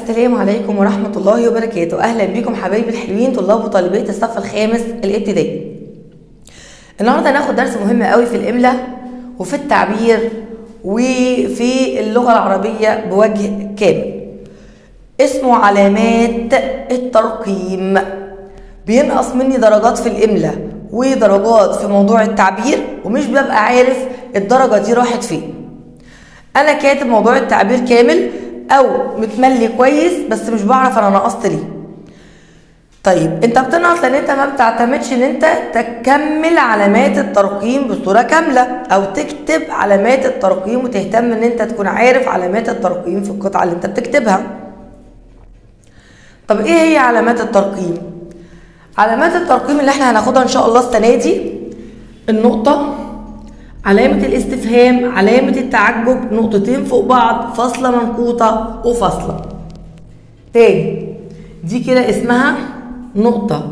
السلام عليكم ورحمة الله وبركاته أهلا بكم حبايبي الحلوين طلاب وطالبات الصف الخامس الابتدائي النهاردة هناخد درس مهم قوي في الإملاء وفي التعبير وفي اللغة العربية بوجه كامل اسمه علامات الترقيم بينقص مني درجات في الإملاء ودرجات في موضوع التعبير ومش ببقى عارف الدرجة دي راحت فين أنا كاتب موضوع التعبير كامل او متملي كويس بس مش بعرف انا نقصت ليه طيب انت بتنقص لان انت ما بتعتمدش ان انت تكمل علامات الترقيم بصوره كامله او تكتب علامات الترقيم وتهتم ان انت تكون عارف علامات الترقيم في القطعه اللي انت بتكتبها طب ايه هي علامات الترقيم علامات الترقيم اللي احنا هناخدها ان شاء الله السنه دي النقطه علامة الاستفهام علامة التعجب نقطتين فوق بعض فاصلة منقوطة وفاصلة تاني دي كده اسمها نقطة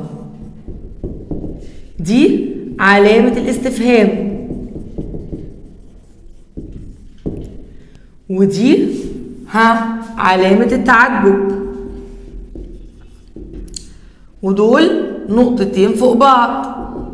دي علامة الاستفهام ودي ها علامة التعجب ودول نقطتين فوق بعض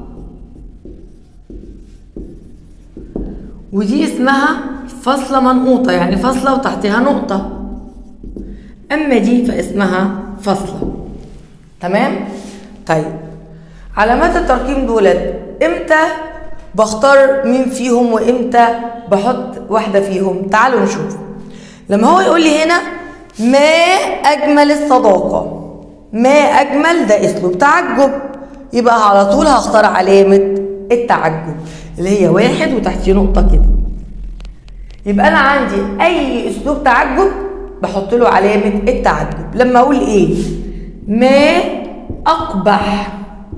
ودي اسمها فاصلة منقوطة يعني فاصلة وتحتها نقطة أما دي فاسمها فاصلة تمام؟ طيب علامات الترقيم دولت امتى بختار مين فيهم وامتى بحط واحدة فيهم تعالوا نشوف لما هو يقول لي هنا ما أجمل الصداقة ما أجمل ده أسلوب تعجب يبقى على طول هختار علامة التعجب اللي هي واحد وتحتيه نقطة كده يبقى أنا عندي أي أسلوب تعجب بحط له علامة التعجب لما أقول إيه ما أقبح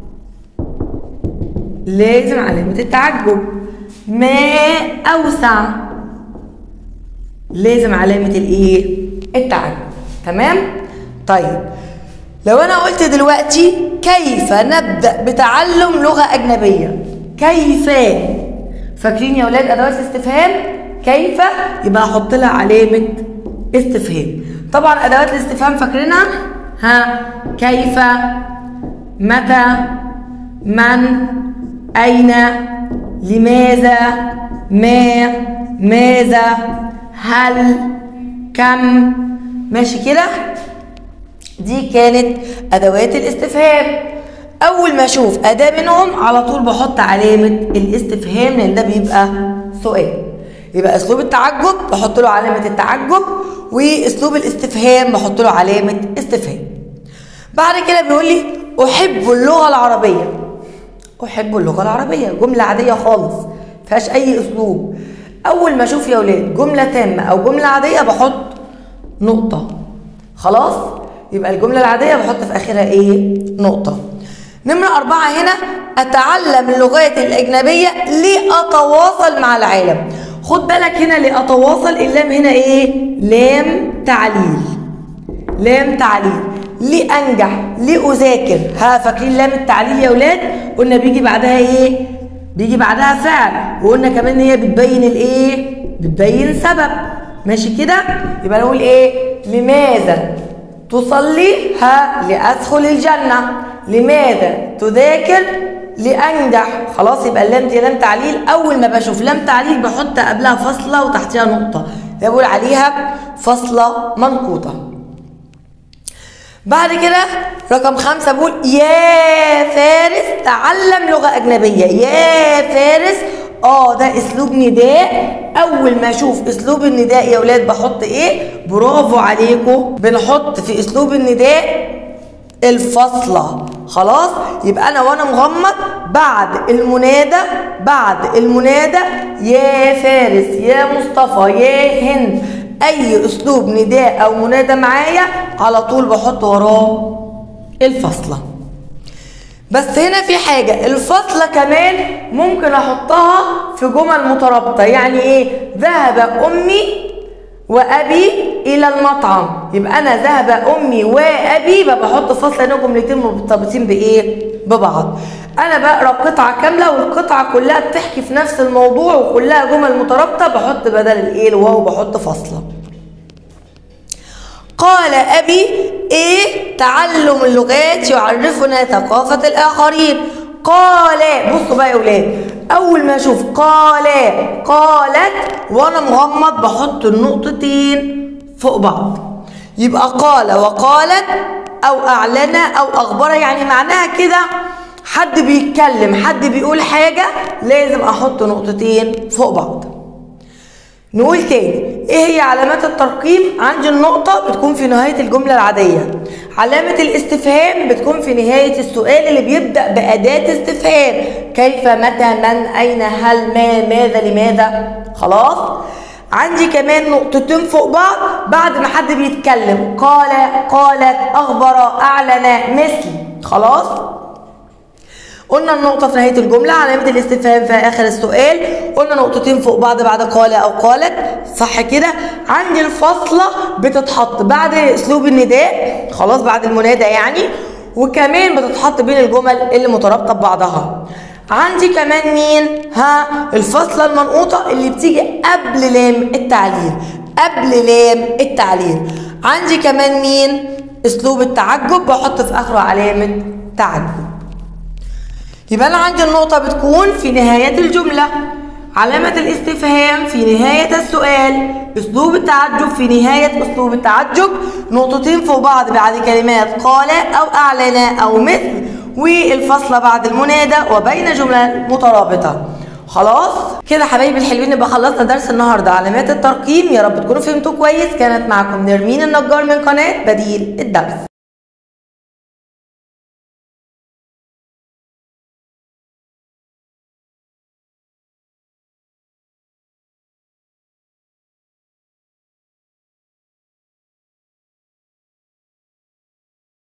لازم علامة التعجب ما أوسع لازم علامة الإيه التعجب تمام طيب لو أنا قلت دلوقتي كيف نبدأ بتعلم لغة أجنبية كيف فاكرين يا ولاد ادوات الاستفهام كيف يبقى احط لها علامه استفهام طبعا ادوات الاستفهام فاكرينها ها كيف متى من اين لماذا ما ماذا هل كم ماشي كده دي كانت ادوات الاستفهام اول ما اشوف اداه منهم على طول بحط علامه الاستفهام لان ده بيبقى سؤال يبقى اسلوب التعجب بحط له علامه التعجب واسلوب الاستفهام بحط له علامه استفهام بعد كده بيقول لي احب اللغه العربيه احب اللغه العربيه جمله عاديه خالص فيهاش اي اسلوب اول ما اشوف يا اولاد جمله تامه او جمله عاديه بحط نقطه خلاص يبقى الجمله العاديه بحط في اخرها ايه نقطه نمرة أربعة هنا أتعلم اللغات الأجنبية لأتواصل مع العالم خد بالك هنا لأتواصل اللام هنا إيه؟ لام تعليل لام تعليل لأنجح لأذاكر ها فاكرين لام التعليل يا ولاد؟ قلنا بيجي بعدها إيه؟ بيجي بعدها فعل وقلنا كمان إن هي بتبين الإيه؟ بتبين سبب ماشي كده؟ يبقى نقول إيه؟ لماذا تصلي ها لأدخل الجنة لماذا تذاكر لأنجح خلاص يبقى اللام دي لام تعليل أول ما بشوف لام تعليل بحط قبلها فاصلة وتحتها نقطة ده بقول عليها فاصلة منقوطة بعد كده رقم خمسة بقول يا فارس تعلم لغة أجنبية يا فارس اه ده اسلوب نداء اول ما اشوف اسلوب النداء يا اولاد بحط ايه برافو عليكم بنحط في اسلوب النداء الفاصلة خلاص يبقى انا وانا مغمض بعد المنادى بعد المنادى يا فارس يا مصطفى يا هند اي اسلوب نداء او منادى معايا على طول بحط وراه الفاصله بس هنا في حاجة الفاصلة كمان ممكن أحطها في جمل مترابطة يعني إيه ذهب أمي وأبي إلى المطعم يبقى أنا ذهب أمي وأبي بقى بحط فاصلة هنا جملتين مرتبطين بإيه ببعض أنا بقرا قطعة كاملة والقطعة كلها بتحكي في نفس الموضوع وكلها جمل مترابطة بحط بدل الإيه الواو بحط فاصلة قال أبي إيه تعلم اللغات يعرفنا ثقافة الآخرين قال بصوا بقى يا ولاد أول ما أشوف قال قالت وأنا مغمض بحط النقطتين فوق بعض يبقى قال وقالت أو أعلن أو أخبر يعني معناها كده حد بيتكلم حد بيقول حاجة لازم أحط نقطتين فوق بعض نقول تاني ايه هي علامات الترقيم عندي النقطة بتكون في نهاية الجملة العادية علامة الاستفهام بتكون في نهاية السؤال اللي بيبدأ بأداة استفهام كيف متى من أين هل ما ماذا لماذا خلاص عندي كمان نقطتين فوق بعض بعد ما حد بيتكلم قال قالت أخبر أعلن مثل خلاص قلنا النقطة في نهاية الجملة علامة الاستفهام في آخر السؤال قلنا نقطتين فوق بعض بعد قال أو قالت صح كده عندي الفاصلة بتتحط بعد أسلوب النداء خلاص بعد المنادى يعني وكمان بتتحط بين الجمل اللي مترابطة ببعضها عندي كمان مين ها الفاصلة المنقوطة اللي بتيجي قبل لام التعليل قبل لام التعليل عندي كمان مين اسلوب التعجب بحط في اخره علامة تعجب يبقى انا عندي النقطة بتكون في نهاية الجملة علامة الاستفهام في نهاية السؤال اسلوب التعجب في نهاية اسلوب التعجب نقطتين فوق بعض بعد كلمات قال او اعلن او مثل والفاصلة بعد المنادى وبين جملة مترابطة خلاص كده حبايبي الحلوين نبقى خلصنا درس النهارده علامات الترقيم يا رب تكونوا فهمتوا كويس كانت معكم نرمين النجار من قناه بديل الدرس